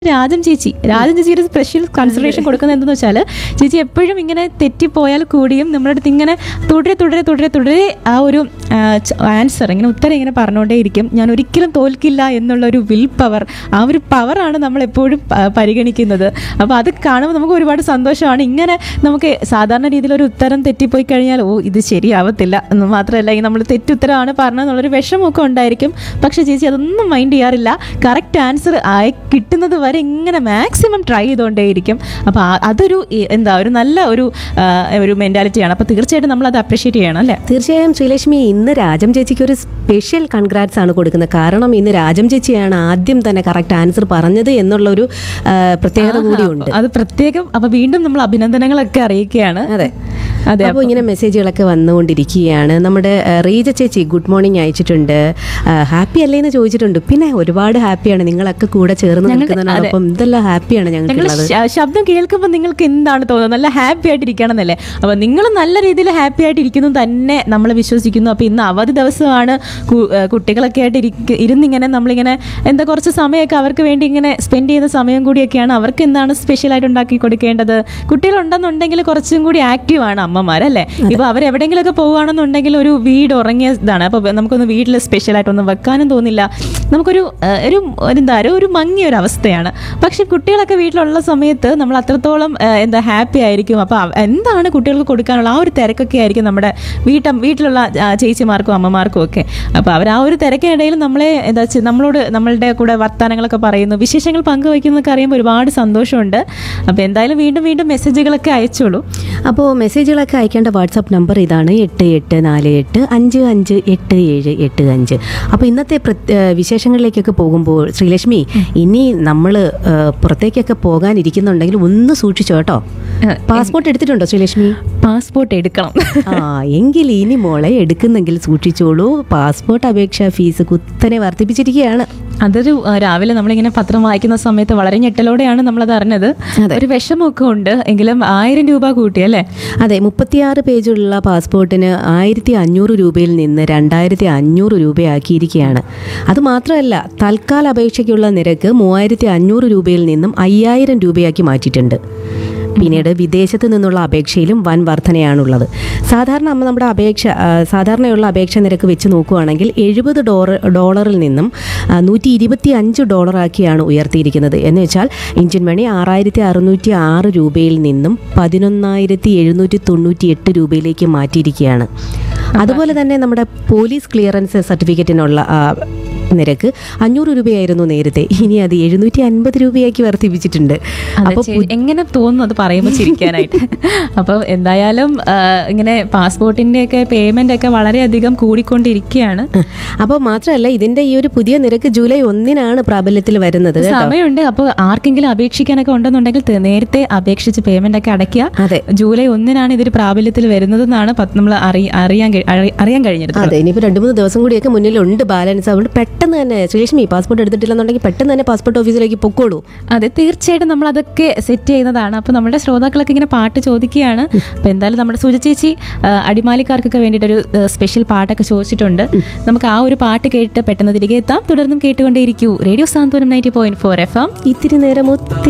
രാജം ചേച്ചി രാജം ചേച്ചിയുടെ special consideration കൊടുക്കുന്നത് എന്തെന്ന് വെച്ചാൽ ചേച്ചി എപ്പോഴും ഇങ്ങനെ തെറ്റിപ്പോയാൽ കൂടിയും നമ്മുടെ അടുത്ത് ഇങ്ങനെ തുടരെ തുടരെ തുടരെ തുടരെ ആ ഒരു ആൻസർ ഇങ്ങനെ ഉത്തരം ഇങ്ങനെ പറഞ്ഞുകൊണ്ടേയിരിക്കും ഞാൻ ഒരിക്കലും തോൽക്കില്ല എന്നുള്ള ഒരു വിൽ പവർ ആ ഒരു പവറാണ് നമ്മൾ എപ്പോഴും പ- പരിഗണിക്കുന്നത് അപ്പോൾ അത് കാണുമ്പോൾ നമുക്ക് ഒരുപാട് സന്തോഷമാണ് ഇങ്ങനെ നമുക്ക് സാധാരണ രീതിയിൽ ഒരു ഉത്തരം തെറ്റിപ്പോയി കഴിഞ്ഞാൽ ഓ ഇത് ശരിയാവത്തില്ല എന്ന് മാത്രമല്ല ഈ നമ്മൾ തെറ്റുത്തരമാണ് പറഞ്ഞതെന്നുള്ളൊരു വിഷമമൊക്കെ ഉണ്ടായിരിക്കും പക്ഷേ ചേച്ചി അതൊന്നും മൈൻഡ് ചെയ്യാറില്ല കറക്റ്റ് ആൻസർ ആയി കിട്ടുന്നത് വരെ ഇങ്ങനെ മാക്സിമം ട്രൈ ചെയ്തുകൊണ്ടേയിരിക്കും അപ്പോൾ ആ- അതൊരു ഈ- എന്താ ഒരു നല്ല ഒരു ആ, ഒരു മെൻറ്റാലിറ്റിയാണ് അപ്പോൾ തീർച്ചയായിട്ടും നമ്മൾ അത് അപ്രിഷ്യേറ്റ് ചെയ്യണം അല്ലേ തീർച്ചയായും ശ്രീലക്ഷ്മി ഇന്ന് രാജം ചേച്ചിക്ക് ഒരു സ്പെഷ്യൽ കൺഗ്രാറ്റ്സ് ആണ് കൊടുക്കുന്നത് കാരണം ഇന്ന് രാജം ചേച്ചിയാണ് ആദ്യം തന്നെ കറക്റ്റ് ആൻസർ പറഞ്ഞത് എന്നുള്ള ഒരു ആ, പ്രത്യേകത കൂടിയുണ്ട് അത് പ്രത്യേകം അപ്പോൾ വീണ്ടും നമ്മൾ അഭിനന്ദനങ്ങളൊക്കെ അറിയിക്കുകയാണ് അതെ അതെ അപ്പോൾ ഇങ്ങനെ മെസ്സേജുകളൊക്കെ വന്നുകൊണ്ടിരിക്കുകയാണ് നമ്മുടെ ആ, റീജ ചേച്ചി ഗുഡ് മോർണിംഗ് അയച്ചിട്ടുണ്ട് ഹാപ്പി അല്ലേ എന്ന് ചോദിച്ചിട്ടുണ്ട് പിന്നെ ഒരുപാട് ഹാപ്പിയാണ് നിങ്ങളൊക്കെ കൂടെ ചേർന്ന് നിൽക്കുന്നതിനോടൊപ്പം എന്തെല്ലാം ഹാപ്പിയാണ് ഞങ്ങൾ ഞങ്ങൾക്കുള്ളത് ശബ്ദം കേൾക്കുമ്പോൾ നിങ്ങൾക്ക് എന്താണ് തോന്നുന്നത് നല്ല ഹാപ്പി ആയിട്ട് ഇരിക്കണം എന്നല്ലേ അപ്പോൾ നിങ്ങൾ നല്ല രീതിയിൽ ഹാപ്പി ആയിട്ട് ഇരിക്കുന്നു തന്നെ നമ്മൾ വിശ്വസിക്കുന്നു അപ്പോൾ ഇന്ന് അവധി ദിവസമാണ് കു- ഏഹ് കുട്ടികളൊക്കെ ആയിട്ട് ഇരിക്ക- ഇരുന്നിങ്ങനെ നമ്മളിങ്ങനെ എന്താ കുറച്ച് സമയമൊക്കെ അവർക്ക് വേണ്ടി ഇങ്ങനെ സ്പെൻഡ് ചെയ്യുന്ന സമയം കൂടിയൊക്കെയാണ് അവർക്ക് എന്താണ് സ്പെഷ്യലായിട്ട് ഉണ്ടാക്കി കൊടുക്കേണ്ടത് കുട്ടികളുണ്ടെന്നുണ്ടെങ്കിൽ കുറച്ചും കൂടി ആക്റ്റീവ് ആണ് അമ്മമാർ അല്ലേ ഇപ്പോൾ അവർ എവിടെയെങ്കിലുമൊക്കെ പോകുകയാണെന്നുണ്ടെങ്കിൽ ഒരു വീട് ഉറങ്ങിയ ഇതാണ് അപ്പോൾ നമുക്കൊന്ന് വീട്ടിൽ സ്പെഷ്യലായിട്ടൊന്നും വെക്കാനും തോന്നില്ല നമുക്കൊരു ഏഹ്, ഒരു ഒരു എന്താ പറയുക ഒരു മങ്ങിയ ഒരു അവസ്ഥയാണ് പക്ഷെ കുട്ടികളൊക്കെ വീട്ടിലുള്ള സമയത്ത് നമ്മൾ അത്രത്തോളം ഏഹ്, എന്താ ഹാപ്പി ആയിരിക്കും അപ്പോൾ അവ- എന്താണ് കുട്ടികൾക്ക് കൊടുക്കാനുള്ള ആ ഒരു തിരക്കൊക്കെ ആയിരിക്കും നമ്മുടെ വീട്ട വീട്ടിലുള്ള ആ, ചേച്ചിമാർക്കും അമ്മമാർക്കും ഒക്കെ അപ്പോൾ അവർ ആ ഒരു തിരക്കിനിടയിൽ നമ്മളെ എന്താ വെച്ചാൽ നമ്മളോട് നമ്മളുടെ കൂടെ വർത്തമാനങ്ങളൊക്കെ പറയുന്നു വിശേഷങ്ങൾ പങ്കുവയ്ക്കുന്നതൊക്കെ അറിയുമ്പോൾ ഒരുപാട് സന്തോഷമുണ്ട് അപ്പോൾ എന്തായാലും വീണ്ടും വീണ്ടും മെസ്സേജുകളൊക്കെ അയച്ചോളൂ അപ്പോൾ മെസ്സേജുകളൊക്കെ അയക്കേണ്ട വാട്സാപ്പ് നമ്പർ ഇതാണ് എട്ട് എട്ട് നാല് എട്ട് അഞ്ച് അഞ്ച് എട്ട് ഏഴ് എട്ട് അഞ്ച് അപ്പോൾ ഇന്നത്തെ പ്രത്- ഏഹ് വിശേഷങ്ങളിലേക്കൊക്കെ പോകുമ്പോൾ ശ്രീലക്ഷ്മി ഇനി നമ്മൾ പുറത്തേക്കൊക്കെ പോകാനിരിക്കുന്നുണ്ടെങ്കിൽ ഒന്ന് സൂക്ഷിച്ചോ കേട്ടോ പാസ്പോർട്ട് എടുത്തിട്ടുണ്ടോ ശ്രീലക്ഷ്മി പാസ്പോർട്ട് എടുക്കണം ആ എങ്കിൽ ഇനി മോളെ എടുക്കുന്നെങ്കിൽ സൂക്ഷിച്ചോളൂ പാസ്പോർട്ട് അപേക്ഷാ ഫീസ് കുത്തനെ വർദ്ധിപ്പിച്ചിരിക്കുകയാണ് അതൊരു ആ, രാവിലെ നമ്മളിങ്ങനെ പത്രം വായിക്കുന്ന സമയത്ത് വളരെ ഞെട്ടലോടെയാണ് നമ്മളത് അറിഞ്ഞത് ഒരു വിഷമമൊക്കെ ഉണ്ട് എങ്കിലും ആയിരം രൂപ കൂട്ടി അല്ലേ അതെ മുപ്പത്തിയാറ് പേജുള്ള പാസ്പോർട്ടിന് ആയിരത്തി അഞ്ഞൂറ് രൂപയിൽ നിന്ന് രണ്ടായിരത്തി അഞ്ഞൂറ് രൂപയാക്കിയിരിക്കുകയാണ് അതുമാത്രമല്ല തൽക്കാല അപേക്ഷയ്ക്കുള്ള നിരക്ക് മൂവായിരത്തി അഞ്ഞൂറ് രൂപയിൽ നിന്നും അയ്യായിരം രൂപയാക്കി മാറ്റിയിട്ടുണ്ട് പിന്നീട് വിദേശത്ത് നിന്നുള്ള അപേക്ഷയിലും വൻ വർധനയാണുള്ളത് സാധാരണ നമ്മൾ നമ്മുടെ അപേക്ഷ ആ, സാധാരണയുള്ള അപേക്ഷ നിരക്ക് വെച്ച് നോക്കുകയാണെങ്കിൽ എഴുപത് ഡോളർ ഡോളറിൽ നിന്നും നൂറ്റി ഇരുപത്തി അഞ്ച് ഡോളറാക്കിയാണ് ഉയർത്തിയിരിക്കുന്നത് എന്ന് വെച്ചാൽ ഇന്ത്യൻ മണി ആറായിരത്തി അറുന്നൂറ്റി ആറ് രൂപയിൽ നിന്നും പതിനൊന്നായിരത്തി എഴുന്നൂറ്റി തൊണ്ണൂറ്റി എട്ട് രൂപയിലേക്ക് മാറ്റിയിരിക്കുകയാണ് അതുപോലെ തന്നെ നമ്മുടെ പോലീസ് ക്ലിയറൻസ് സർട്ടിഫിക്കറ്റിനുള്ള ആ, നിരക്ക് അഞ്ഞൂറ് രൂപയായിരുന്നു നേരത്തെ ഇനി അത് എഴുന്നൂറ്റി അൻപത് രൂപയാക്കി വർദ്ധിപ്പിച്ചിട്ടുണ്ട് അതെ, അപ്പോൾ ചെ- എങ്ങനെ തോന്നുന്നു അത് പറയുമ്പോൾ ചിരിക്കാനായിട്ട് അപ്പോൾ എന്തായാലും ആ, ഇങ്ങനെ പാസ്പോർട്ടിന്റെ ഒക്കെ പേയ്മെന്റ് ഒക്കെ വളരെയധികം കൂടിക്കൊണ്ടിരിക്കുകയാണ് അപ്പോൾ മാത്രമല്ല ഇതിന്റെ ഈ ഒരു പുതിയ നിരക്ക് ജൂലൈ ഒന്നിനാണ് പ്രാബല്യത്തിൽ വരുന്നത് കേട്ടോ സമയമുണ്ട് അപ്പോൾ ആർക്കെങ്കിലും അപേക്ഷിക്കാനൊക്കെ ഉണ്ടെന്നുണ്ടെങ്കിൽ ത- നേരത്തെ അപേക്ഷിച്ച് പേയ്മെന്റ് ഒക്കെ അടയ്ക്കുക അതെ ജൂലൈ ഒന്നിനാണ് ഇതൊരു പ്രാബല്യത്തിൽ വരുന്നതെന്നാണ് പത്ത് നമ്മൾ അറി- അറിയാൻ കഴി- അറി- അറിയാൻ കഴിഞ്ഞത് അതെ ഇനിയിപ്പോൾ രണ്ട് മൂന്ന് ദിവസം കൂടിയൊക്കെ മുന്നിലുണ്ട് ബാലൻസ് അതുകൊണ്ട് പെട്ടെന്ന് തന്നെ ശ്രീലക്ഷ്മി പാസ്പോർട്ട് എടുത്തിട്ടില്ലെന്നുണ്ടെങ്കിൽ പെട്ടെന്ന് തന്നെ പാസ്പോർട്ട് ഓഫീസിലേക്ക് പൊക്കോളൂ അതെ തീർച്ചയായിട്ടും നമ്മൾ അതൊക്കെ സെറ്റ് ചെയ്യുന്നതാണ് അപ്പോൾ നമ്മുടെ ശ്രോതാക്കളൊക്കെ ഇങ്ങനെ പാട്ട് ചോദിക്കുകയാണ് അപ്പോൾ എന്തായാലും നമ്മുടെ സുജ ചേച്ചി ആ, അടിമാലിക്കാർക്കൊക്കെ വേണ്ടിയിട്ടൊരു ആ, സ്പെഷ്യൽ പാട്ടൊക്കെ ചോദിച്ചിട്ടുണ്ട് നമുക്ക് ആ ഒരു പാട്ട് കേട്ട് പെട്ടെന്ന് തിരികെ എത്താം തുടർന്നും കേട്ടുകൊണ്ടേയിരിക്കൂ radio Santhwanam ninety point four F M ഇത്തിരി നേരം ഒത്തിരി